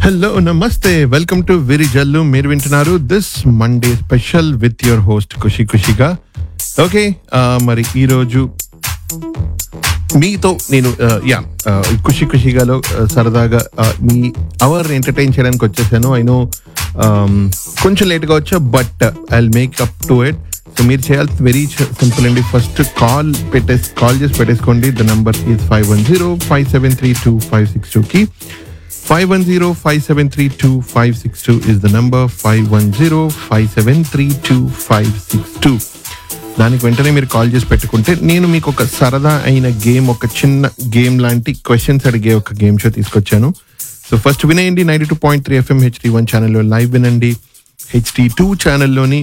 Hello నమస్తే welcome to విరి జల్లు మీరు వింటున్నారు this Monday special with your host Khushi ఖుషిగా ఓకే మరి ఈరోజు మీతో నేను యా ఖుషి ఖుషిగాలో uh, సరదాగా uh, మీ అవర్ ఎంటర్టైన్ చేయడానికి వచ్చేసాను ఐ నో కొంచెం లేట్గా వచ్చా but I make up to it so మీరు చేయాల్సి వెరీ సింపుల్ అండి ఫస్ట్ కాల్ పెట్టేసి కాల్ చేసి పెట్టేసుకోండి the number is five one zero five seven three two five six టూకి five one zero five seven three two five six two is the number five one zero five seven three two five six two దానికి వెంటనే మీరు call చేసి పెట్టుకుంటే నేను మీకు ఒక సరదా అయిన గేమ్ ఒక చిన్న గేమ్ లాంటి క్వశ్చన్స్ అడిగే ఒక గేమ్ షో తీసుకొచ్చాను సో ఫస్ట్ వినేయండి ninety two point three FM HD one ఛానల్లో లైవ్ వినండి హెచ్డి టూ ఛానల్లోని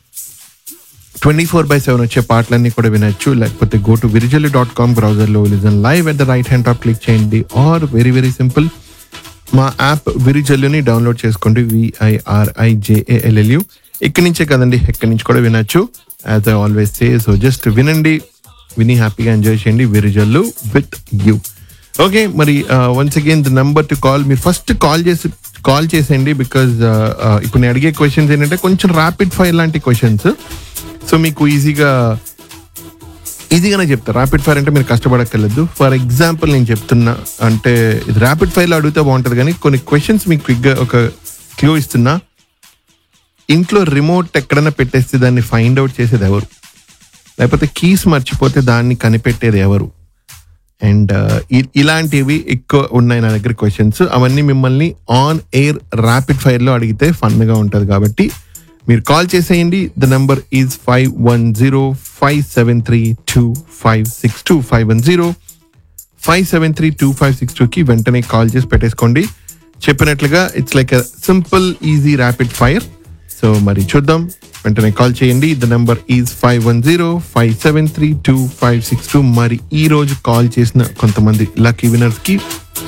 ట్వంటీ ఫోర్ బై సెవెన్ వచ్చే పాటలన్నీ కూడా వినొచ్చు లేకపోతే go to Virijal dot com బ్రౌజర్లో listen live at the right hand top click చేయండి ఆర్ వెరీ వెరీ సింపుల్ మా యాప్ విరిజల్లుని డౌన్లోడ్ చేసుకోండి విఐఆర్ఐజేఏఎల్ఎల్యు ఇక్కడి నుంచే కదండి ఎక్కడి నుంచి కూడా వినొచ్చు as I always say so just వినండి విని హ్యాపీగా ఎంజాయ్ చేయండి విరిజల్లు విత్ యూ ఓకే మరి once again the number to call మీరు ఫస్ట్ కాల్ చేసి కాల్ చేసేయండి బికాజ్ ఇప్పుడు నేను అడిగే క్వశ్చన్స్ ఏంటంటే కొంచెం ర్యాపిడ్ ఫైర్ లాంటి క్వశ్చన్స్ సో మీకు ఈజీగా ఈజీగానే చెప్తా ర్యాపిడ్ ఫైర్ అంటే మీరు కష్టపడక్కర్లేదు ఫర్ ఎగ్జాంపుల్ నేను చెప్తున్నా అంటే ఇది ర్యాపిడ్ ఫైర్లో అడిగితే బాగుంటుంది కానీ కొన్ని క్వశ్చన్స్ మీకు క్విక్గా ఒక క్లూ ఇస్తున్నా ఇంట్లో రిమోట్ ఎక్కడైనా పెట్టేస్తే దాన్ని ఫైండ్ అవుట్ చేసేది ఎవరు లేకపోతే కీస్ మర్చిపోతే దాన్ని కనిపెట్టేది ఎవరు అండ్ ఇలాంటివి ఎక్కువ ఉన్నాయి నా దగ్గర క్వశ్చన్స్ అవన్నీ మిమ్మల్ని ఆన్ ఎయిర్ ర్యాపిడ్ ఫైర్లో అడిగితే ఫన్గా ఉంటుంది కాబట్టి మీరు కాల్ చేసేయండి the number is five one zero five seven three two five six two five one zero five seven three two five six టూకి వెంటనే కాల్ చేసి పెట్టేసుకోండి చెప్పినట్లుగా it's like a simple easy rapid fire so మరి చూద్దాం వెంటనే call చేయండి the number is five one zero five seven three two five six two మరి ఈ రోజు కాల్ చేసిన కొంతమంది లక్కీ వినర్స్ కి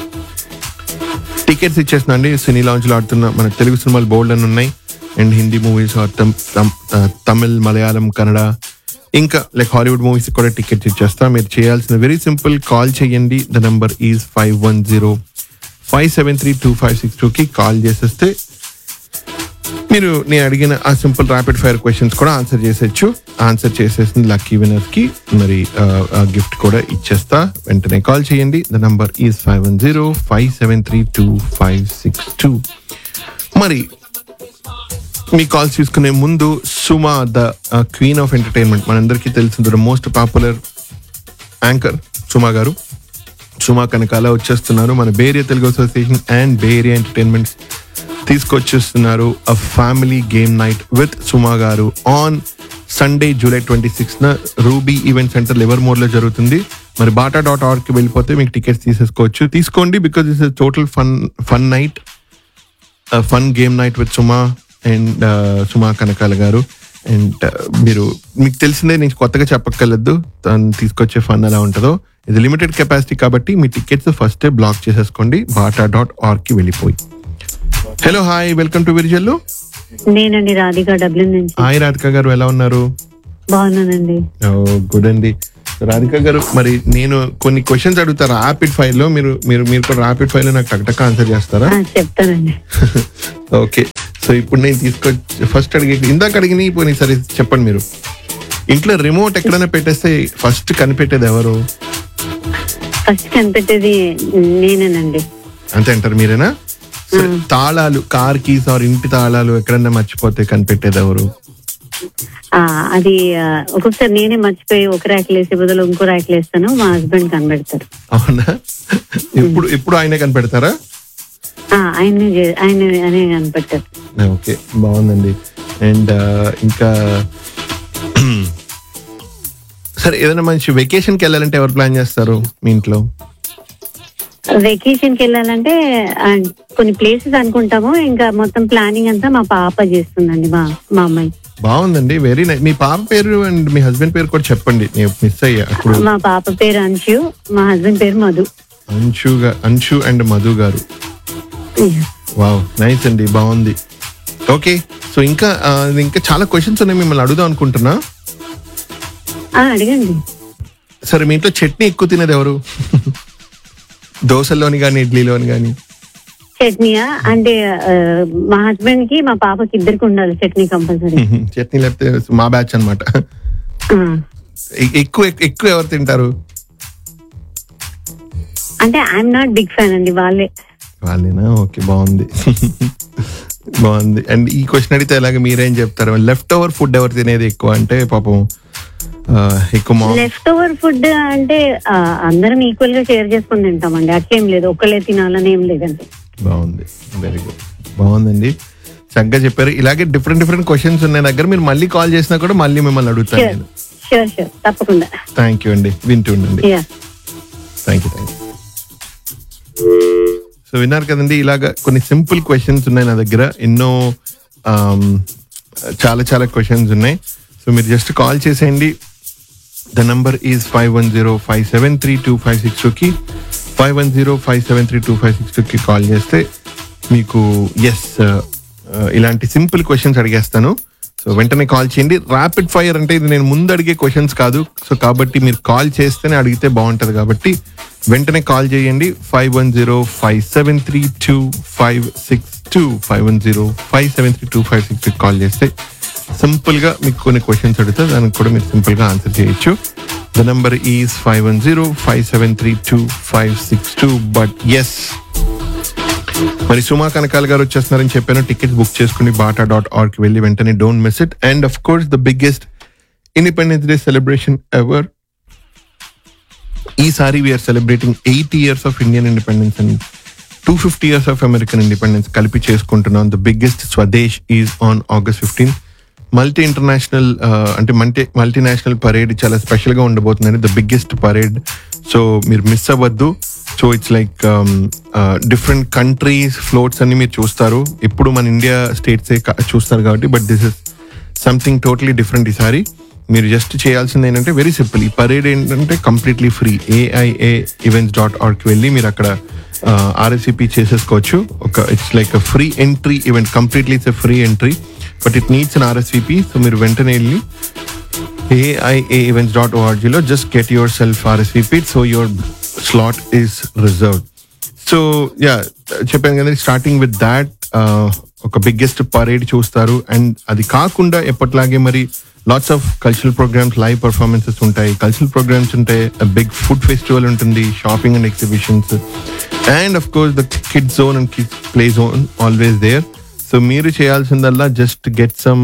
టికెట్స్ ఇచ్చేస్తున్నా అండి సినీ లాంచ్ లో ఆడుతున్న మన తెలుగు సినిమాలు బోల్డ్ అని ఉన్నాయి అండ్ హిందీ మూవీస్ తమిళ్ మలయాళం కన్నడ ఇంకా లైక్ హాలీవుడ్ మూవీస్ కూడా టికెట్స్ ఇచ్చేస్తా మీరు చేయాల్సిన వెరీ సింపుల్ కాల్ చేయండి the number is five one zero five seven three two five six టూకి కాల్ చేసేస్తే మీరు నేను అడిగిన ఆ సింపుల్ ర్యాపిడ్ ఫైర్ క్వశ్చన్స్ కూడా ఆన్సర్ చేసేచ్చు ఆన్సర్ చేసేసిన లక్కీ వినర్స్ కి మరి గిఫ్ట్ కూడా ఇచ్చేస్తా వెంటనే కాల్ చేయండి the number is five one zero five seven three two five six two మరి మీ కాల్స్ తీసుకునే ముందు Suma the queen of entertainment మనందరికీ తెలిసింది the most popular anchor Suma garu Suma Kanakala వచ్చేస్తున్నారు మన Bay Area Telugu association and Bay Area entertainments తీసుకొచ్చేస్తున్నారు a family game night with Suma garu on Sunday July twenty సిక్స్న రూబీ ఈవెంట్ సెంటర్ లివర్మోర్ లో జరుగుతుంది మరి బాటా డాట్ ఆర్గ్ కి వెళ్ళిపోతే మీకు టికెట్స్ తీసేసుకోవచ్చు తీసుకోండి because is total fun fun night fun game night with Suma and Suma Kanakala garu and మీరు మీకు తెలిసిందే నేను కొత్తగా చెప్పక్కర్లేదు తను తీసుకొచ్చే ఫన్ ఎలా ఉంటుందో ఇది లిమిటెడ్ కెపాసిటీ కాబట్టి మీ టికెట్స్ ఫస్ట్ బ్లాక్ చేసేసుకోండి బాటా డాట్ ఆర్గ్ కి వెళ్ళిపోయి hello hi welcome to Virijallu నేనండి రాధిక డబ్లిన్ నుంచి హాయ్ రాధిక గారు ఎలా ఉన్నారు బాగున్నానండి గుడ్ అండి రాధిక గారు మరి నేను కొన్ని క్వశ్చన్స్ అడుగుతా ర్యాపిడ్ ఫైర్ లో మీరు మీరు మీరు కూడా ర్యాపిడ్ ఫైర్ లో నాకు టక్ ఆన్సర్ చేస్తారా ఆ, చెప్తానండి ఓకే సో ఇప్పుడు నేను తీసుకొచ్చి ఫస్ట్ అడిగి ఇందాక అడిగిన పోనీ సరే చెప్పండి మీరు ఇంట్లో రిమోట్ ఎక్కడైనా పెట్టేస్తే ఫస్ట్ కనిపెట్టేది ఎవరు ఫస్ట్ కనిపెట్టేది నేనేనండి అంతే అంటారు మీరేనా సరే, తాళాలు కార్ కీస్ ఆర్ ఇంటి తాళాలు ఎక్కడన్నా మర్చిపోతే కనిపెట్టేది ఎవరు ఆ, అది ఆ, ఒక్కొక్కసారి నేనే మర్చిపోయి ఒక ర్యాక్లు వేసే బదులు ఇంకో ర్యాక్లు వేస్తాను మా హస్బెండ్ కనిపెడతారు అవునా ఇప్పుడు ఇప్పుడు ఆయనే కనిపెడతారా ఆ, ఆయన్నే చే- ఆయన అనే కనిపెట్టారు ఓకే బాగుందండి అండ్ ఇంకా సరే ఏదైనా మంచి వెకేషన్ కి వెళ్ళాలంటే ఎవరు ప్లాన్ చేస్తారు మీ ఇంట్లో వెకేషన్ కి వెళ్ళాలంటే ఆ, కొన్ని ప్లేసెస్ అనుకుంటాము ఇంకా మొత్తం ప్లానింగ్ అంతా మా పాప చేస్తుందండి మా మా అమ్మాయి బాగుందండి వెరీ నైస్ మీ పాప పేరు అండ్ మీ హస్బెండ్ పేరు కూడా చెప్పండి నేను మిస్ అయ్యా అప్పుడు మా పాప పేరు అంశు మా హస్బెండ్ పేరు మధు అంశు గా- అంశు అండ్ మధు గారు వావ్ నైస్ అండి బాగుంది ఓకే సో ఇంకా ఆ, ఇంకా చాలా క్వశ్చన్స్ ఉన్నాయి మిమ్మల్ని అడుగుదాం అనుకుంటున్నా ఆ, అడగండి సరే మీ ఇంట్లో చట్నీ ఎక్కువ తినేది ఎవరు దోశల్లోని కానీ ఇడ్లీలోని కానీ చట్నీయా అంటే ఆ, మా హస్బెండ్ కి మా పాపకి ఇద్దరికి ఉండాలి చట్నీ కంపల్సరీ చట్నీ లేకపోతే మా బ్యాచ్ అనమాట ఎక్కువ ఎక్కువ ఎవరు తింటారు అంటే ఐఎమ్ నాట్ బిగ్ ఫ్యాన్ అండి వాళ్ళే వాళ్ళేనా ఓకే బాగుంది బాగుంది అండ్ ఈ క్వశ్చన్ అడిగితే ఎలాగ మీరేం చెప్తారు లెఫ్ట్ ఓవర్ ఫుడ్ ఎవరు తినేది ఎక్కువ అంటే పాపం ఆ, ఎక్కువ మా లెఫ్ట్ ఓవర్ ఫుడ్ అంటే ఆ, అందరం ఈక్వల్ గా షేర్ చేసుకుని తింటామండి అట్లేం లేదు ఒక్కలే తినాలని ఏం లేదండి బాగుంది వెరీ గుడ్ బాగుందండి చక్కగా చెప్పారు ఇలాగే డిఫరెంట్ డిఫరెంట్ క్వశ్చన్స్ ఉన్నాయి దగ్గర మీరు మళ్ళీ కాల్ చేసినా కూడా మళ్ళీ మిమ్మల్ని అడుగుతాను షూర్ నేను షూర్ షూర్ తప్పకుండా థ్యాంక్ యూ అండి వింటూ ఉండండి yeah thank you thank you so విన్నారు కదండి ఇలాగా కొన్ని సింపుల్ క్వశ్చన్స్ ఉన్నాయి నా దగ్గర ఎన్నో ఆమ్, చాలా చాలా క్వశ్చన్స్ ఉన్నాయి సో మీరు జస్ట్ కాల్ చేసేయండి the number is five one zero five seven three two five six టూకి five one zero five seven three two five six టూకి కాల్ చేస్తే మీకు ఎస్ ఇలాంటి సింపుల్ క్వశ్చన్స్ అడిగేస్తాను సో వెంటనే కాల్ చేయండి ర్యాపిడ్ ఫైర్ అంటే ఇది నేను ముందు అడిగే క్వశ్చన్స్ కాదు సో కాబట్టి మీరు కాల్ చేస్తేనే అడిగితే బాగుంటుంది కాబట్టి వెంటనే కాల్ చేయండి five one zero five seven three two five six two five one zero five seven three two five six call చేస్తే సింపుల్ గా మీకు కొన్ని క్వశ్చన్స్ అడిగితే దానికి కూడా మీరు సింపుల్ గా ఆన్సర్ చేయొచ్చు the number is five one zero five seven three two five six two but yes మరి సుమా కనకాల గారు వచ్చేస్తున్నారని చెప్పాను టికెట్స్ బుక్ చేసుకుని బాటా డాట్ ఆర్కి వెళ్ళి వెంటనే don't miss it and of course the biggest Independence Day celebration ever ఈసారి we're celebrating eighty years of Indian independence and two fifty years of American independence కలిపి చేసుకుంటున్నాం the biggest Swadesh is on August fifteen multi international అంటే multi multinational parade చాలా special గా ఉండబోతుందండి the biggest parade so మీరు miss అవ్వద్దు so it's like different countries floats అన్ని మీరు చూస్తారు ఇప్పుడు మన ఇండియా స్టేట్స్ చూస్తారు కాబట్టి but this is something totally different ఈసారి మీరు జస్ట్ చేయాల్సింది ఏంటంటే వెరీ సింపుల్ ఈ పరేడ్ ఏంటంటే completely free AIA events dot ఆర్కి వెళ్ళి మీరు అక్కడ ఆర్ఎస్సిపి చేసేసుకోవచ్చు ఒక it's like free entry event completely it's free entry but it needs an RSVP so మీరు వెంటనే వెళ్ళి ఏఐఏ ఈవెంట్స్ డాట్ ఓఆర్జీలో just get yourself RSVP so your slot is reserved so yeah చెప్పాను కదా starting with that ఒక biggest parade చూస్తారు and అది కాకుండా ఎప్పట్లాగే మరి lots of cultural programmes live performances ఉంటాయి కల్చరల్ ప్రోగ్రామ్స్ ఉంటాయి బిగ్ ఫుడ్ ఫెస్టివల్ ఉంటుంది shopping and exhibitions and of course the kid zone and kids play zone always there so మీరు చేయాల్సిందల్లా just get some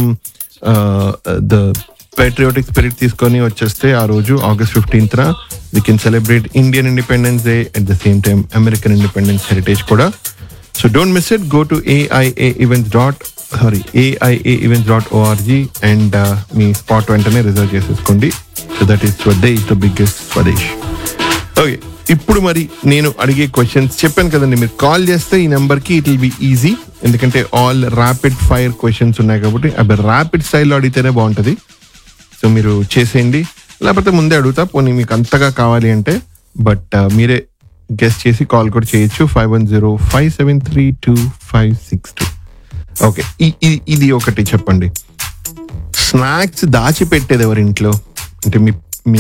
the patriotic spirit తీసుకొని వచ్చేస్తే ఆ రోజు August fifteenth we can celebrate Indian Independence Day at the same time American independence heritage కూడా so don't miss it go to AIA events dot sorry AIA events dot org and మీ spot వెంటనే reserve చేసేసుకోండి so that is Swadesh the biggest Swadesh okay ఇప్పుడు మరి నేను అడిగే questions చెప్పాను కదండి మీరు కాల్ చేస్తే ఈ నెంబర్కి ఇట్ విల్ బి ఈజీ ఎందుకంటే ఆల్ ర్యాపిడ్ ఫైర్ క్వశ్చన్స్ ఉన్నాయి కాబట్టి అవి ర్యాపిడ్ స్టైల్లో అడిగితేనే బాగుంటుంది సో మీరు చేసేయండి లేకపోతే ముందే అడుగుతా పోనీ మీకు అంతగా కావాలి అంటే బట్ మీరే గెస్ట్ చేసి కాల్ కూడా చేయొచ్చు five one zero five seven three two five six two okay ఇది ఒకటి చెప్పండి స్నాక్స్ దాచిపెట్టేది ఎవరి ఇంట్లో అంటే మీ మీ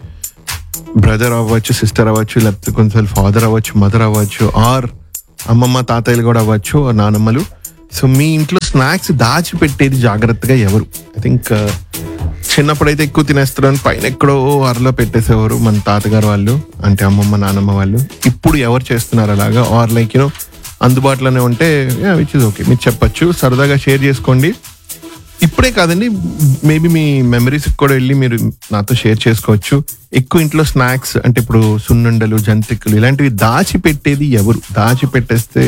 బ్రదర్ అవ్వచ్చు సిస్టర్ అవ్వచ్చు లేకపోతే కొంచెం ఫాదర్ అవ్వచ్చు మదర్ అవ్వచ్చు ఆర్ అమ్మమ్మ తాతయ్యలు కూడా అవ్వచ్చు or నానమ్మలు సో మీ ఇంట్లో స్నాక్స్ దాచిపెట్టేది జాగ్రత్తగా ఎవరు ఐ థింక్ చిన్నప్పుడైతే ఎక్కువ తినేస్తారు అని పైన ఎక్కడో అరలో పెట్టేసేవారు మన తాతగారు వాళ్ళు అంటే అమ్మమ్మ నానమ్మ వాళ్ళు ఇప్పుడు ఎవరు చేస్తున్నారు అలాగా ఆర్ లైక్ యూనో అందుబాటులోనే ఉంటే విచ్ ఇస్ ఓకే మీరు చెప్పొచ్చు సరదాగా షేర్ చేసుకోండి ఇప్పుడే కాదండి మేబీ మీ మెమరీస్ కూడా వెళ్ళి మీరు నాతో షేర్ చేసుకోవచ్చు ఎక్కువ ఇంట్లో స్నాక్స్ అంటే ఇప్పుడు సున్నుండలు జంతికలు ఇలాంటివి దాచిపెట్టేది ఎవరు దాచిపెట్టేస్తే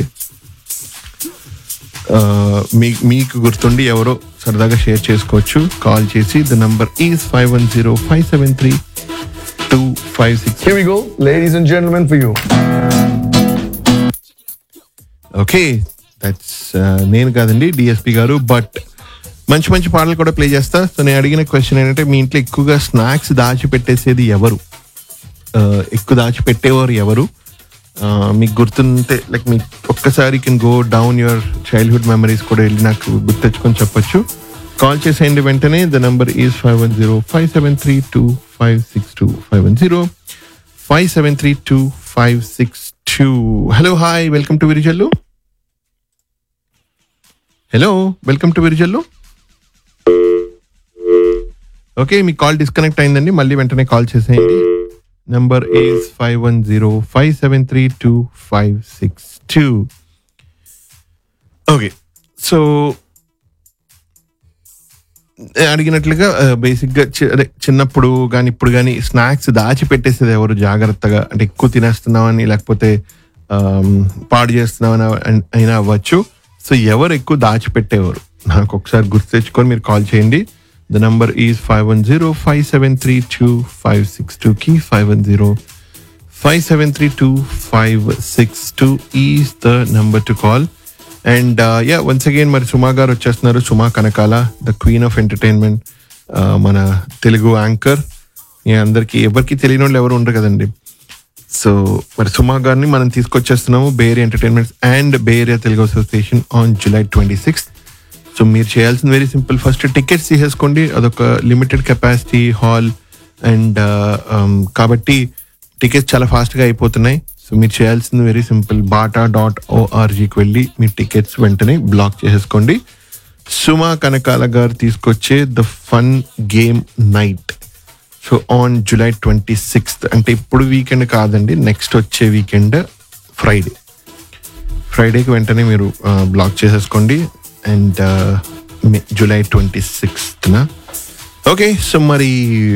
ఆ, మీ మీకు గుర్తుండి ఎవరో సరదాగా షేర్ చేసుకోవచ్చు కాల్ చేసి the number is five one zero five seven three two five six Here we go, ladies and gentlemen, for you. Okay that's నేను కాదండి డిఎస్పి గారు బట్ మంచి మంచి పాటలు కూడా ప్లే చేస్తా సో నేను అడిగిన క్వశ్చన్ ఏంటంటే మీ ఇంట్లో ఎక్కువగా స్నాక్స్ దాచిపెట్టేసేది ఎవరు Uh, ఎక్కువ దాచిపెట్టేవారు ఎవరు Uh, మీకు గుర్తుంటే లైక్ మీ ఒక్కసారి can go down your childhood memories కూడా వెళ్ళి నాకు గుర్తు తెచ్చుకొని చెప్పొచ్చు కాల్ చేసేయండి వెంటనే the number is five one zero five seven three two five six two five one zero five seven three two five six two hello hi welcome to Virijallu hello welcome to Virijallu okay మీ call disconnect అయిందండి మళ్ళీ వెంటనే call చేసేయండి number is five one zero five seven three two five six two okay so అడిగినట్లుగా బేసిక్గా అదే చిన్నప్పుడు కానీ ఇప్పుడు కానీ స్నాక్స్ దాచి పెట్టేసేది ఎవరు జాగ్రత్తగా అంటే ఎక్కువ తినేస్తున్నామని లేకపోతే ఆమ్, పాడు చేస్తున్నామని అన్- అయినా అవ్వచ్చు సో ఎవరు ఎక్కువ దాచిపెట్టేవారు నాకు ఒకసారి గుర్తు తెచ్చుకొని మీరు కాల్ చేయండి the number is five one zero five seven three two five six టూకి five one zero five seven three two five six two is the number to call and yeah once again మరి సుమా గారు వచ్చేస్తున్నారు Suma Kanakala the queen of entertainment మన Telugu anchor మీ అందరికీ ఎవరికి తెలియని వాళ్ళు ఎవరు ఉండరు కదండి సో మరి సుమా గారిని మనం తీసుకొచ్చేస్తున్నాము bay area entertainments and bay area Telugu association on July twenty sixth so మీరు చేయాల్సింది వెరీ సింపుల్ ఫస్ట్ టికెట్స్ తీసేసుకోండి అదొక లిమిటెడ్ కెపాసిటీ హాల్ అండ్ కాబట్టి టికెట్స్ చాలా ఫాస్ట్గా అయిపోతున్నాయి సో మీరు చేయాల్సింది వెరీ సింపుల్ బాటా డాట్ ఓఆర్జీకి వెళ్ళి మీ టికెట్స్ వెంటనే బ్లాక్ చేసేసుకోండి సుమా కనకాల గారు తీసుకొచ్చే the fun game night so on July twenty sixth అంటే ఇప్పుడు వీకెండ్ కాదండి నెక్స్ట్ వచ్చే వీకెండ్ ఫ్రైడే ఫ్రైడేకి వెంటనే మీరు బ్లాక్ చేసేసుకోండి అండ్ జూలై ట్వంటీ సిక్స్త్న ఓకే సో మరి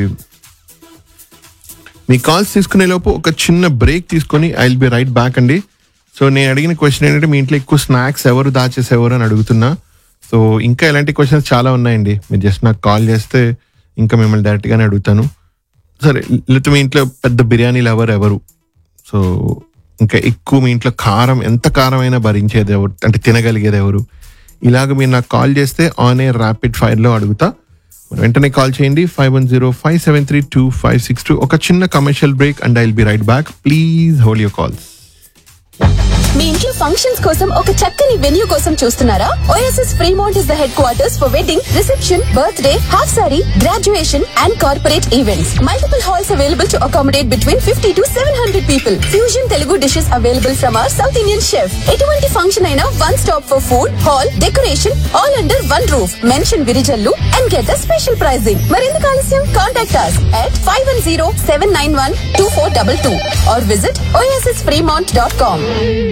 మీ కాల్స్ తీసుకునే లోపు ఒక చిన్న బ్రేక్ తీసుకొని I will be right back అండి సో నేను అడిగిన క్వశ్చన్ ఏంటంటే మీ ఇంట్లో ఎక్కువ స్నాక్స్ ఎవరు దాచేసేవారు అని అడుగుతున్నా సో ఇంకా ఇలాంటి క్వశ్చన్స్ చాలా ఉన్నాయండి మీరు జస్ట్ నాకు కాల్ చేస్తే ఇంకా మిమ్మల్ని డైరెక్ట్గానే అడుగుతాను సరే లేకపోతే మీ ఇంట్లో పెద్ద బిర్యానీ లవర్ ఎవరు సో ఇంకా ఎక్కువ మీ ఇంట్లో కారం ఎంత కారం అయినా భరించేది ఎవరు అంటే తినగలిగేది ఎవరు ఇలాగ మీరు నాకు కాల్ చేస్తే ఆన్ ఏ ర్యాపిడ్ ఫైర్లో అడుగుతా వెంటనే కాల్ చేయండి five one zero five seven three two five six two ఒక చిన్న commercial break and I will be right back please hold your calls మీ ఇంట్లో ఫంక్షన్స్ కోసం ఒక చక్కని వెన్యూ కోసం చూస్తున్నారా OSS Fremont is the headquarters for wedding reception birthday half sari graduation and corporate events multiple halls available to accommodate between fifty to seven hundred people fusion Telugu dishes available from hour south Indian chef ఎటువంటి function అయినా one stop for food hall decoration all under one roof mention Virijallu and get the special pricing మరెందుకు ఆలస్యం contact us at five one zero seven nine one two four double two or visit OSS Fremont dot com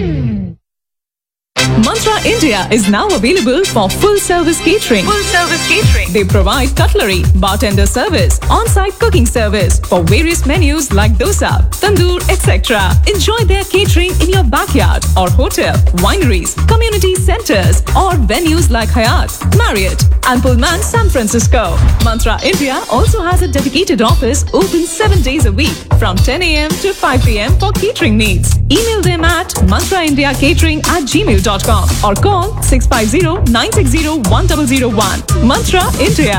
Mantra India is now available for full service catering. Full service catering. They provide cutlery, bartender service, on-site cooking service for various menus like dosa, tandoor, etc. Enjoy their catering in your backyard or hotel, wineries, community centers, or venues like Hyatt, Marriott, and Pullman San Francisco. Mantra India also has a dedicated office open seven days a week from 10 a.m. to 5 p.m. for catering needs. Email them at mantraindiacatering at gmail.com or call 650-960-1001. Mantra India.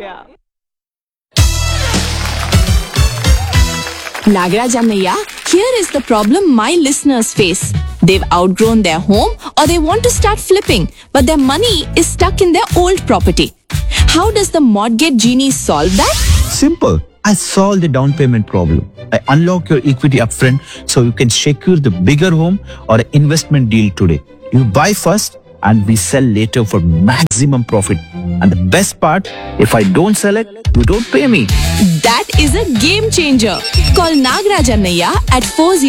Nagaraj Annaiya, here is the problem my listeners face. They've outgrown their home or they want to start flipping, but their money is stuck in their old property. How does the mortgage genie solve that? Simple. I solve the down payment problem. I unlock your equity upfront so you can secure the bigger home or investment deal today. You buy first and we sell later for maximum profit. And the best part, if I don't sell it, you don't pay me. That is a game changer. Call Nagaraj Annaiya at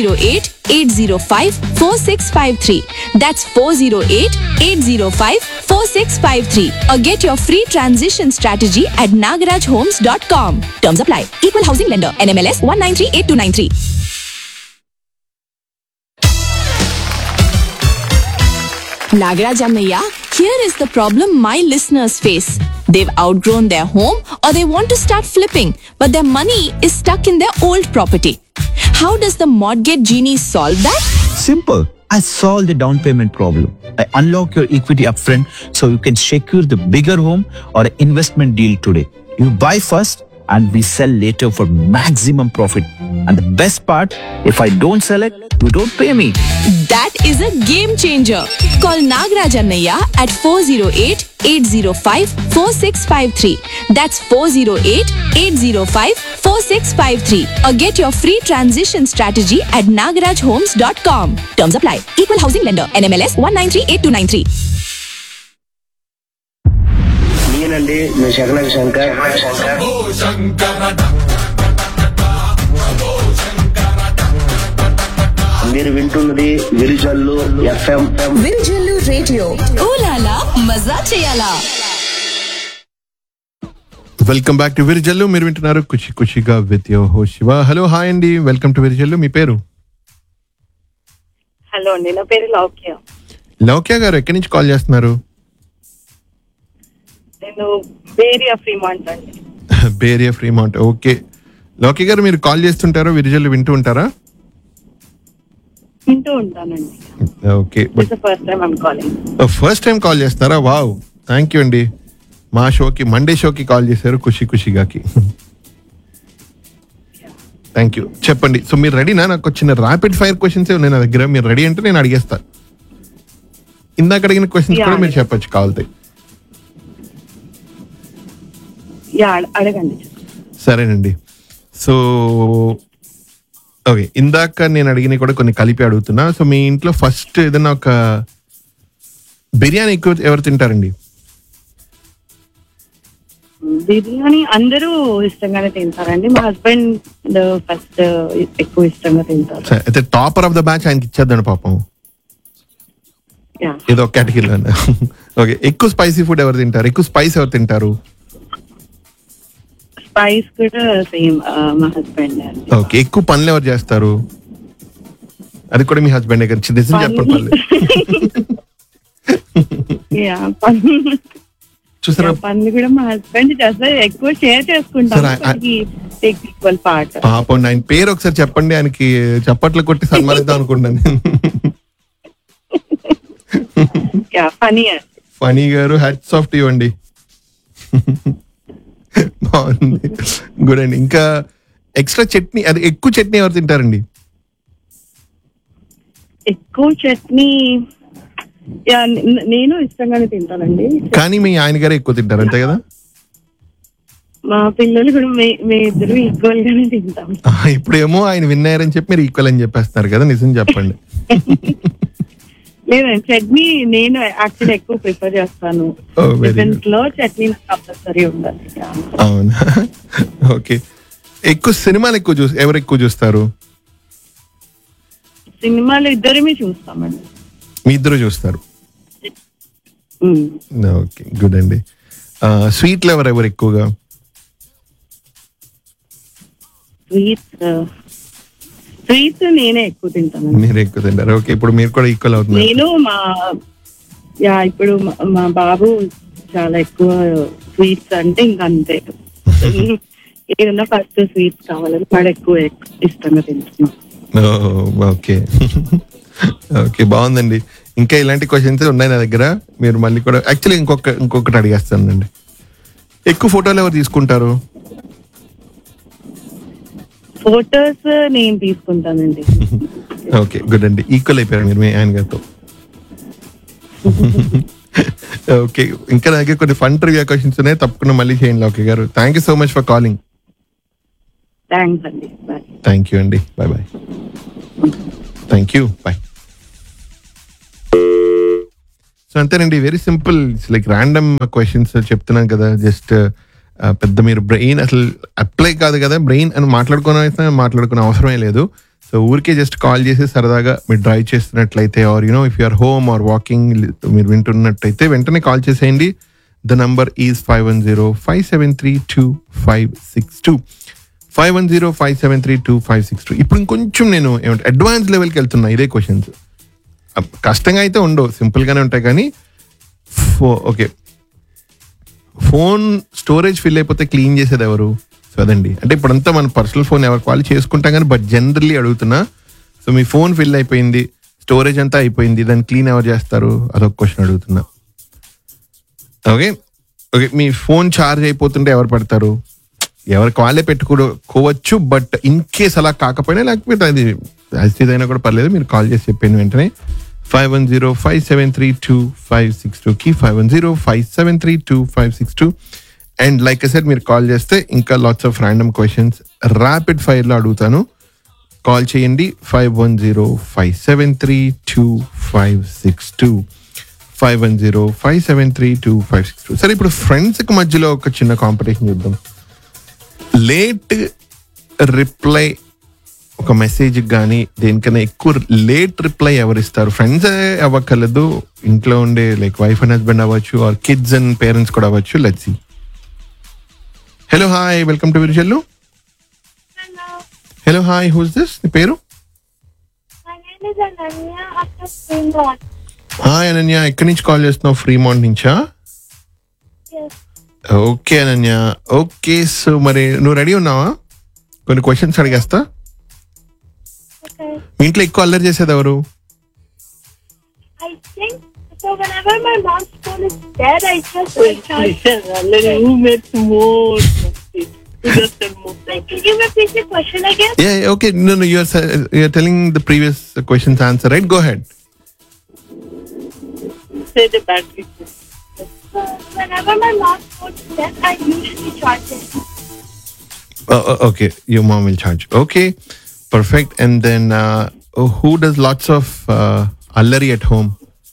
408-805-4653. That's 408-805-4653. Or get your free transition strategy at nagarajhomes.com. Terms apply. Equal housing lender. NMLS 1938293. Nagaraj Annaiya, here is the problem my listeners face. They've outgrown their home or they want to start flipping, but their money is stuck in their old property. How does the mortgage genie solve that? Simple. I solve the down payment problem. I unlock your equity upfront so you can secure the bigger home or investment deal today. You buy first and we sell later for maximum profit. And the best part, if I don't sell it, you don't pay me. That is a game changer. Call Nagaraj Annaiya at 408-805-4653. That's 408-805-4653. Or get your free transition strategy at nagarajhomes.com. Terms apply. Equal housing lender. NMLS 1938293. అండి నేను శకనక శంకర్ మీరు వింటున్నది విరిజల్లు FM విరిజల్లు radio ఊలాలా మజా చేయాలా welcome back to విరిజల్లు మీరు వింటున్నారు ఖుషి ఖుషిగా with యో హో శివ హలో హాయ్ అండి వెల్కమ్ టు విరిజల్లు మీ పేరు హలో అండి నా పేరు లౌక్య లౌక్య గారు ఎక్కడి నుంచి కాల్ చేస్తున్నారు నేను వేరియా ఫ్రీమాంట్ అండి బేరియా ఫ్రీమౌంట్ ఓకే లౌక్య గారు మీరు కాల్ చేస్తుంటారా విరిజల్లు వింటూ ఉంటారా వింటూ ఉంటానండి okay but it's first time I'm calling first time call చేస్తారా వావ్ థ్యాంక్ యూ అండి మా షోకి మండే షోకి కాల్ చేశారు ఖుషి ఖుషిగాకి థ్యాంక్ యూ చెప్పండి సో మీరు రెడీనా నాకు వచ్చిన ర్యాపిడ్ ఫైర్ క్వశ్చన్స్ ఉన్నాయి నా దగ్గర మీరు రెడీ అంటే నేను అడిగేస్తా ఇందాక అడిగిన క్వశ్చన్స్ Yeah. కూడా మీరు చెప్పొచ్చు కావాలితే యా అడగండి సరేనండి సో ఓకే ఇందాక నేను అడిగిన కూడా కొన్ని కలిపి అడుగుతున్నా సో మీ ఇంట్లో ఫస్ట్ ఏదైనా ఒక బిర్యానీ ఎక్కువ ఎవరు తింటారండి బిర్యానీ అందరూ ఇష్టంగానే తింటారండి మా హస్బెండ్ ఫస్ట్ ఎక్కువ ఇష్టంగా తింటారు సరే, అయితే టాపర్ ఆఫ్ ద బ్యాచ్ ఆయనకి ఇచ్చేద్దాను పాపం యా ఏదో ఒక కేటగిరీలో ఓకే ఎక్కువ స్పైసీ ఫుడ్ ఎవరు తింటారు ఎక్కువ స్పైస్ ఎవరు తింటారు స్పైస్ కూడా సేమ్ మా హస్బెండ్ ఓకే ఎక్కువ పనులు ఎవరు చేస్తారు అది కూడా మీ హస్బెండ్ దగ్గర చిన్న నిజం చెప్పండి పర్లేదు యా పన్ను చూసారా పన్ను కూడా మా హస్బెండ్ చేస్తారు ఎక్కువ షేర్ చేసుకుంటాం Sir, I- take equal part పాపం ఆయన పేరు ఒకసారి చెప్పండి ఆయనకి చప్పట్లు కొట్టి సన్మానిద్దాం అనుకుంటాను యా ఫనీ ఫనీ గారు హ్యాట్స్ ఆఫ్ టీ అండి బాగుంది గుడ్ అండి ఇంకా ఎక్స్ట్రా చట్నీ అది ఎక్కువ చట్నీ ఎవరు తింటారండి ఎక్కువ చట్నీ యా న- నేను ఇష్టంగానే తింటానండి కానీ మీ ఆయన గారే ఎక్కువ తింటారు అంతే కదా మా పిల్లలు కూడా మే మే ఇద్దరు ఈక్వల్ గానే తింటాం ఆ, ఇప్పుడేమో ఆయన విన్నారని చెప్పి మీరు ఈక్వల్ అని చెప్పేస్తున్నారు కదా నిజం చెప్పండి లేదండి చట్నీ నేను యాక్చువల్లీ ఎక్కువ ప్రిఫర్ చేస్తాను Oh, very టిఫిన్స్ లో చట్నీ కంపల్సరీ ఉండాలి Yeah. అవునా ఓకే ఎక్కువ సినిమాలు ఎక్కువ చూసి ఎవరు ఎక్కువ చూస్తారు సినిమాలు ఇద్దరమే చూస్తామండి మీ ఇద్దరు చూస్తారు Mm. ఓకే గుడ్ అండి స్వీట్లు ఎవరు ఎవరు ఎక్కువగా స్వీట్ స్వీట్ నేనే ఎక్కువ తింటానండి మీరు ఎక్కువ తింటారు ఓకే ఇప్పుడు మీరు కూడా ఈక్వల్ అవుతున్నారు నేను మా యా ఇప్పుడు మా- మా బాబు చాలా ఎక్కువ స్వీట్స్ అంటే ఇంకా అంతే ఏదన్నా ఫస్ట్ స్వీట్స్ కావాలని వాడు ఎక్కువ ఇష్టంగా తింటున్నాం ఓకే ఓకే బాగుందండి ఇంకా ఇలాంటి క్వశ్చన్స్ ఉన్నాయి నా దగ్గర మీరు మళ్ళీ కూడా యాక్చువల్లీ ఇంకొక ఇంకొకటి అడిగేస్తానండి ఎక్కువ ఫోటోలు ఎవరు తీసుకుంటారు ఫోటోస్ నేను తీసుకుంటానండి ఓకే గుడ్ అండి ఈక్వల్ అయిపోయారు మీరు మీ ఆయన గారితో ఓకే ఇంకా నా దగ్గర కొన్ని ఫన్ ట్రివియా క్వశ్చన్స్ ఉన్నాయి తప్పకుండా మళ్ళీ చేయండి ఓకే గారు thank you so much for calling thanks అండి బాయ్ థ్యాంక్ యూ అండి bye bye thank you bye so అంతేనండి very simple it's like random questions చెప్తున్నాను కదా జస్ట్ పెద్ద మీరు బ్రెయిన్ అసలు అప్లై కాదు కదా బ్రెయిన్ అని మాట్లాడుకునే మాట్లాడుకునే అవసరమే లేదు సో ఊరికే జస్ట్ కాల్ చేసి సరదాగా మీరు డ్రైవ్ చేస్తున్నట్లయితే or you know if you're home or walking మీరు వింటున్నట్టయితే వెంటనే కాల్ చేసేయండి the number is five one zero five seven three two five six two five one zero five seven three two five six two ఇప్పుడు ఇంకొంచెం నేను ఏమంటే advance లెవెల్కి వెళ్తున్నా ఇదే క్వశ్చన్స్ కష్టంగా అయితే ఉండవు సింపుల్గానే ఉంటాయి కానీ ఫో ఓకే ఫోన్ స్టోరేజ్ ఫిల్ అయిపోతే క్లీన్ చేసేది ఎవరు సో అదండి అంటే ఇప్పుడంతా మన పర్సనల్ ఫోన్ ఎవరికి వాళ్ళు చేసుకుంటాం కానీ బట్ జనరల్లీ అడుగుతున్నా సో మీ ఫోన్ ఫిల్ అయిపోయింది స్టోరేజ్ అంతా అయిపోయింది దాన్ని క్లీన్ ఎవరు చేస్తారు అదొక క్వశ్చన్ అడుగుతున్నా ఓకే ఓకే మీ ఫోన్ ఛార్జ్ అయిపోతుంటే ఎవరు పెడతారు ఎవరికి వాళ్ళే పెట్టుకోవచ్చు బట్ ఇన్ కేస్ అలా కాకపోయినా లేకపోతే అది యాజిటీస్ అయినా కూడా పర్లేదు మీరు కాల్ చేసి చెప్పాను వెంటనే five one zero five seven three two five six టూకి five one zero five seven three two five six two and like set మీరు కాల్ చేస్తే ఇంకా lots of random questions rapid ఫైర్లో అడుగుతాను కాల్ చేయండి five one zero five seven three two five six two five one zero five seven three two five six two సరే ఇప్పుడు ఫ్రెండ్స్కి మధ్యలో ఒక చిన్న కాంపిటీషన్ చూద్దాం లేట్ రిప్లై ఒక మెసేజ్ కానీ దేనికన్నా ఎక్కువ లేట్ రిప్లై ఎవరు ఇస్తారు ఫ్రెండ్స్ అవ్వక్కర్లేదు ఇంట్లో ఉండే లైక్ వైఫ్ అండ్ హస్బెండ్ అవ్వచ్చు ఆర్ కిడ్స్ అండ్ పేరెంట్స్ కూడా అవ్వచ్చు let's hello hi welcome to Virijallu hello hi who's this నీ పేరు హాయ్ అనన్య ఎక్కడి నుంచి కాల్ చేస్తున్నావు ఫ్రీమౌంట్ నుంచా ఓకే అనన్య ఓకే సో మరి నువ్వు రెడీ ఉన్నావా కొన్ని క్వశ్చన్స్ అడిగేస్తా మీ ఇంట్లో ఎక్కువ అల్లరి చేసేది ఎవరు I think so. Whenever my mom's phone is dead, I just recharge. who makes more mistakes? Who does the most? Like, can you repeat the question again? Yeah, okay. No, no, you're, sa- you're telling the previous question's answer, right? Go ahead. Say the battery. So whenever my mom's phone is dead, I usually charge it. Uh, uh, okay, your mom will charge. Okay, perfect. And then, uh, oh, who does lots of uh, allari at home?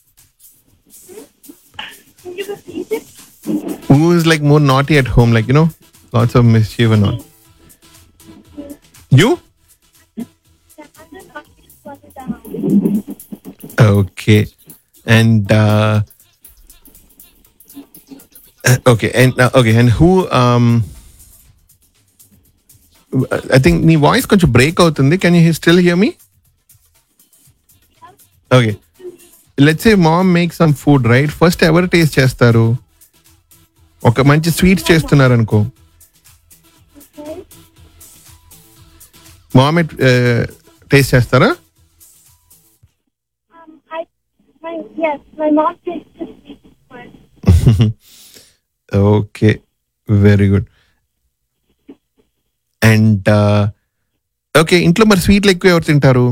Can you repeat it? Who is like more naughty at home? Like, you know, lots of mischief and all. You? Yeah, I'm the naughtiest one in the house. Okay. And, uh, uh, okay. And, uh, okay. And who, um, I think నీ voice కొంచెం break అవుతుంది can you still hear me okay let's a mom make some food right first ఎవరు taste చేస్తారు ఒక మంచి sweets చేస్తున్నారు అనుకో Okay. మామే టేస్ట్ చేస్తారా Um, I, my yes, my mom takes the sweet first. Okay very good and okay ఇంట్లో మరి స్వీట్లు ఎక్కువ ఎవరు తింటారు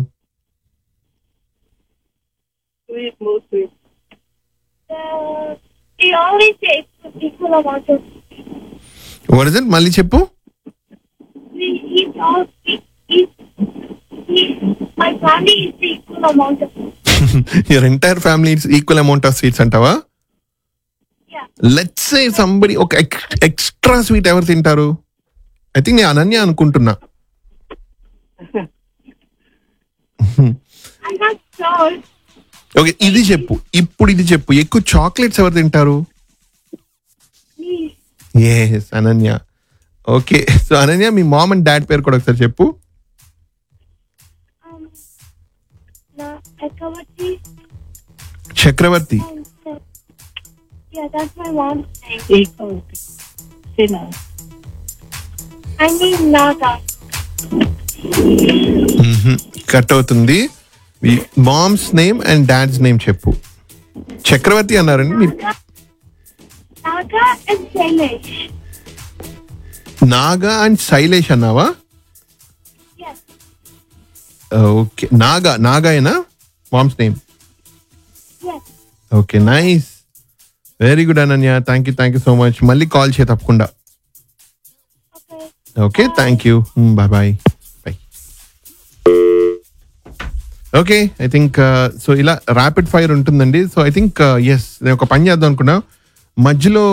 Sweet, more sweet. Uh, he always takes the equal amount of. What is it మళ్ళీ చెప్పు We eat all. We eat. We, my family eats the equal amount of. Your entire family equal amount of sweets అంటావా Yeah. Let's say somebody ఒక extra sweet ఎవరు తింటారు I think నేను అనన్య అనుకుంటున్నా I'm not sure. Okay ఇది చెప్పు ఇప్పుడు ఇది చెప్పు ఎక్కువ చాక్లెట్స్ ఎవరు తింటారు Me. Yes Ananya okay so Ananya మీ మామ్ అండ్ డాడ్ పేరు కూడా ఒకసారి చెప్పు Um. Na Ekavati. Chakravarthi And, uh, yeah, that's my mom's name. Equal. Say now. I mean Naga. Cut అవుతుంది mom's name and dad's name చెప్పు చక్రవర్తి అన్నారండి మీ Naga and Shailesh. Naga and Shailesh అన్నావా Yes. ఓకే నాగా నాగాయేనా mom's name Yes. Okay nice very good Ananya thank you thank you so much మళ్ళీ call చేయ తప్పకుండా Okay. Okay thank you bye bye bye okay I think so ఇలా rapid fire ఉంటుందండి so I think yes నేను ఒక పని చేద్దాం అనుకున్నా మధ్యలో